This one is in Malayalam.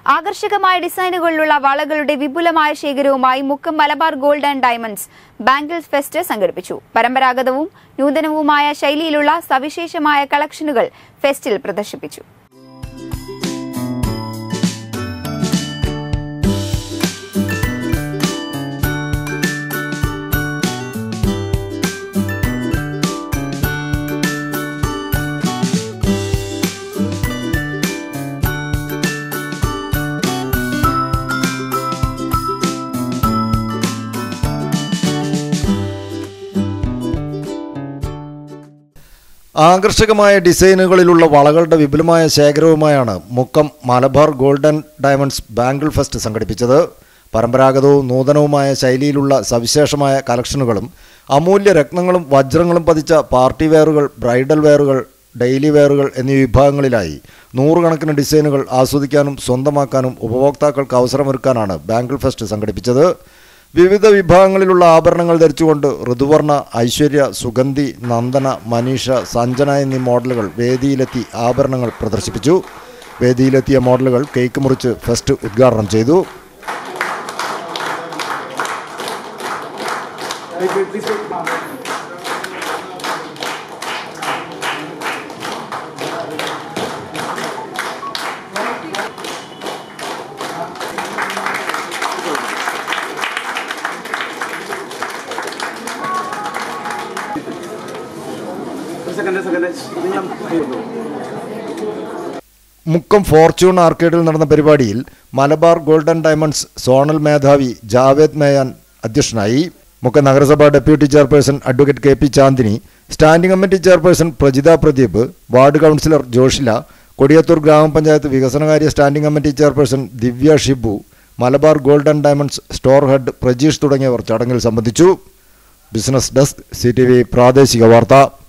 ആകർഷകമായ ഡിസൈനുകളിലുള്ള വളകളുടെ വിപുലമായ ശേഖരവുമായി Mukkam Malabar gold and diamonds bangles fest സംഘടിപ്പിച്ചു പരമ്പരാഗതവും നൂതനവുമായ ശൈലിയിലുള്ള സവിശേഷമായ കളക്ഷനുകൾ ഫെസ്റ്റിൽ പ്രദർശിപ്പിച്ചു ആകർഷകമായ ഡിസൈനുകളിലുള്ള വളകളുടെ വിപുലമായ ശേഖരവുമായാണ് Mukkam Malabar golden diamonds bangle fest സംഘടിപ്പിച്ചത് പരമ്പരാഗതവും നൂതനവുമായ ശൈലിയിലുള്ള സവിശേഷമായ കളക്ഷനുകളും അമൂല്യ രത്നങ്ങളും വജ്രങ്ങളും പതിച്ച പാർട്ടി വെയറുകൾ ബ്രൈഡൽ വെയറുകൾ ഡെയിലി വെയറുകൾ എന്നീ വിഭാഗങ്ങളിലായി നൂറുകണക്കിന് ഡിസൈനുകൾ ആസ്വദിക്കാനും സ്വന്തമാക്കാനും ഉപഭോക്താക്കൾക്ക് അവസരമൊരുക്കാനാണ് ബാംഗിൾ ഫെസ്റ്റ് സംഘടിപ്പിച്ചത് വിവിധ വിഭാഗങ്ങളിലുള്ള ആഭരണങ്ങൾ ധരിച്ചുകൊണ്ട് ഋതുവർണ ഐശ്വര്യ സുഗന്ധി നന്ദന മനീഷ സഞ്ജന എന്നീ മോഡലുകൾ വേദിയിലെത്തി ആഭരണങ്ങൾ പ്രദർശിപ്പിച്ചു വേദിയിലെത്തിയ മോഡലുകൾ കേക്ക് മുറിച്ച് ഫെസ്റ്റ് ഉദ്ഘാടനം ചെയ്തു സെക്കൻഡ് സെക്കൻഡ് നിങ്ങൾ മുക്കം ഫോർച്യൂൺ ആർക്കേഡിൽ നടന്ന പരിപാടിയിൽ മലബാർ ഗോൾഡൻ ഡയമണ്ട്സ് സോണൽ മേധാവി ജാവേദ് മേയാൻ അധ്യക്ഷനായി മുക്കം നഗരസഭാ deputy chairperson advocate K P Chandini standing committee chairperson Prajitha Pradeep ward councillor Joshila Kodiyathur ഗ്രാമപഞ്ചായത്ത് വികസനകാര്യ standing committee chairperson Divya Shibu Malabar golden diamonds store head Prajeesh തുടങ്ങിയവർ ചടങ്ങിൽ സംബന്ധിച്ചു ബിസിനസ് ഡെസ്ക് സി പ്രാദേശിക വാർത്ത